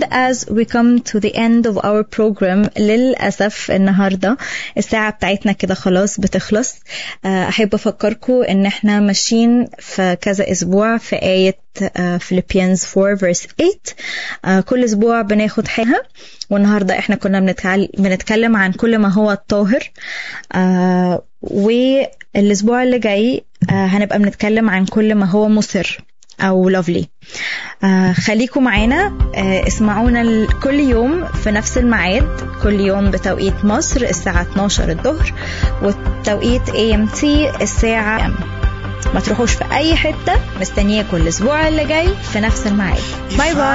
as we come to the end of our program للأسف النهاردة الساعة بتاعتنا كده خلاص بتخلص آه، أحب أفكركم إن إحنا ماشيين في كذا أسبوع في آية آه، Philippians 4 verse 8 آه، كل أسبوع بناخد حاجة والنهاردة إحنا كنا بنتكل- بنتكلم عن كل ما هو الطاهر آه، والأسبوع اللي جاي آه، هنبقى بنتكلم عن كل ما هو مثر أو lovely آه خليكم معانا آه اسمعونا ال- كل يوم في نفس الميعاد كل يوم بتوقيت مصر الساعة 12 الظهر وتوقيت AMT الساعة ما تروحوش في أي حتة مستنياكم الأسبوع اللي جاي في نفس الميعاد باي باي